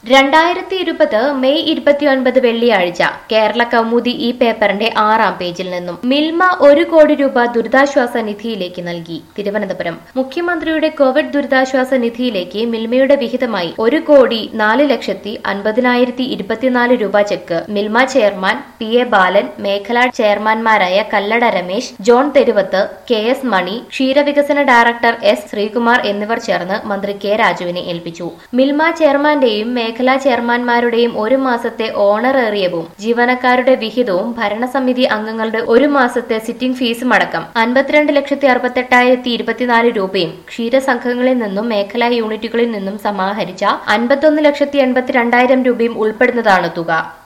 രണ്ടായിരത്തി ഇരുപത് മെയ് ഇരുപത്തിയൊൻപത് വെള്ളിയാഴ്ച കേരള കൗമുദി ഈ പേപ്പറിന്റെ ആറാം പേജിൽ നിന്നും മിൽമ ഒരു കോടി രൂപ ദുരിതാശ്വാസ നിധിയിലേക്ക് നൽകി തിരുവനന്തപുരം മുഖ്യമന്ത്രിയുടെ കോവിഡ് ദുരിതാശ്വാസ നിധിയിലേക്ക് മിൽമയുടെ വിഹിതമായി ഒരു കോടി നാല് ലക്ഷത്തി അൻപതിനായിരത്തി ഇരുപത്തിനാല് രൂപ cheque Milma chairman P A Balan മേഖലാ ചെയർമാൻമാരായ കല്ലട രമേശ് ജോൺ തെരുവത്ത് കെ എസ് മണി ക്ഷീരവികസന ഡയറക്ടർ എസ് ശ്രീകുമാർ എന്നിവർ ചേർന്ന് മന്ത്രി കെ രാജുവിനെ ഏൽപ്പിച്ചു മിൽമ ചെയർമാന്റെയും മേഖലാ ചെയർമാൻമാരുടെയും ഒരു മാസത്തെ ഓണറേറിയവും ജീവനക്കാരുടെ വിഹിതവും ഭരണസമിതി അംഗങ്ങളുടെ ഒരു മാസത്തെ സിറ്റിംഗ് ഫീസും അടക്കം അൻപത്തിരണ്ട് ലക്ഷത്തി അറുപത്തെട്ടായിരത്തി ഇരുപത്തിനാല് രൂപയും ക്ഷീരസംഘങ്ങളിൽ നിന്നും മേഖലാ യൂണിറ്റുകളിൽ നിന്നും സമാഹരിച്ച അൻപത്തൊന്ന് ലക്ഷത്തി എൺപത്തിരണ്ടായിരം രൂപയും ഉൾപ്പെടുന്നതാണ് തുക